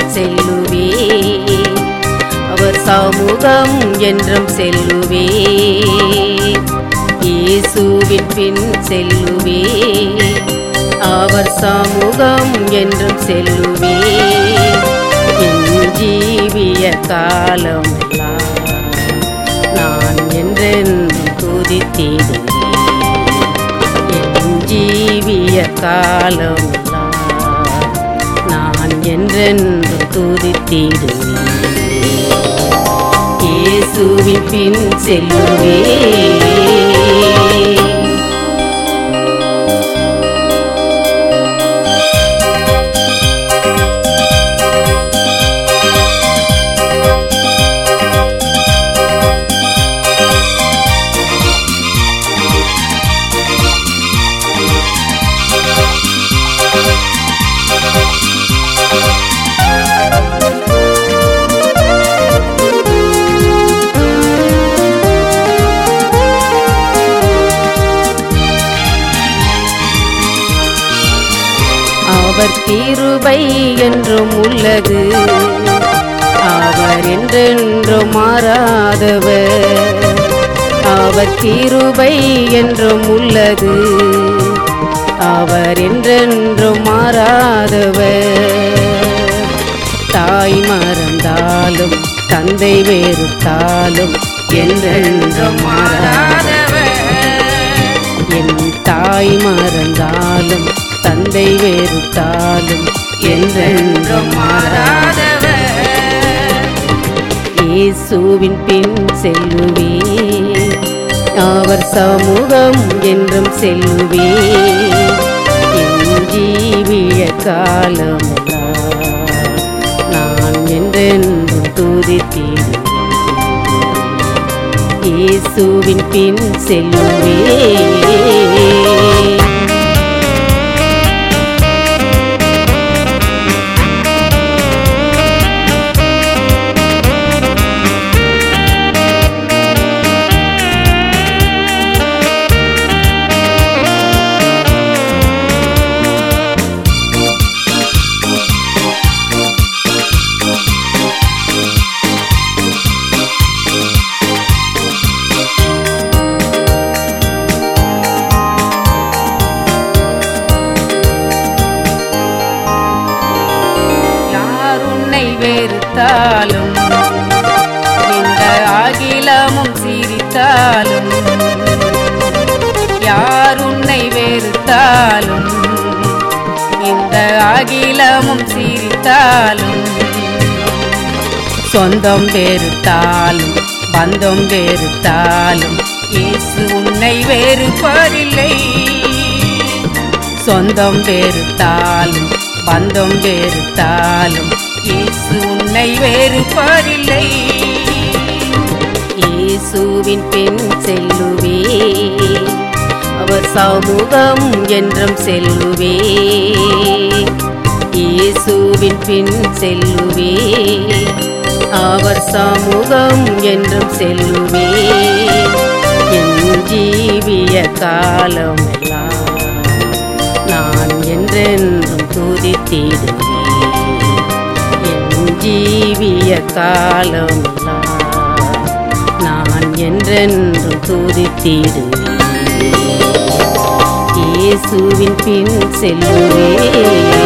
செல்லுவே அவர் சமூகம் என்றும் செல்லுவே இயேசுவின் பின் செல்லுவே அவர் சமூகம் என்றும் செல்லுவே என் ஜீவிய காலமெல்லாம் நான் என்றென்றும் துதித்திடுவேன் என் ஜீவிய காலமெல்லாம் நான் என்றென்றும் துதித்திடுவேன் இயேசுவின் பின் செல்லுவேன் அவர் கிருபை என்றும் உள்ளது அவர் என்றென்றும் மாறாதவர் அவர் கிருபை என்றும் உள்ளது அவர் என்றென்றும் மாறாதவர் தாய் மறந்தாலும் தந்தை வேறுத்தாலும் என்றென்றும் மாறாதவர் என் தாய் மறந்தாலும் தந்தை வேறுத்தாலும் என்றென்றும் மாறாதவர் இயேசுவின் பின் செல்லுவே அவர் சமூகம் என்றும் செல்லுவே என் ஜீவிய காலமெல்லாம் நான் என்றென்றும் துதித்திடுவேன் இயேசுவின் பின் செல்லுவே யார் உன்னை வெறுத்தாலும் இந்த அகிலமும் சிரித்தாலும் யார் உன்னை வெறுத்தாலும் இந்த அகிலமும் சிரித்தாலும் சொந்தம் வெறுத்தாலும் பந்தம் வெறுத்தாலும் இயேசு உன்னை வெறுப்பதில்லை சொந்தம் வெறுத்தாலும் பந்தம் வெறுத்தாலும் இயேசு உன்னை வெறுப்பதில்லை இயேசுவின் பின் செல்லுவே அவர் சமூகம் என்றும் செல்லுவே இயேசுவின் பின் செல்லுவே அவர் சமூகம் என்றும் செல்லுவே என் ஜீவிய காலமெல்லாம் நான் என்றென்றும் துதித்திடுவேன் என் ஜீவிய காலமெல்லாம் நான் என்றென்றும் துதித்திடுவேன் இயேசுவின் பின் செல்லுவேன்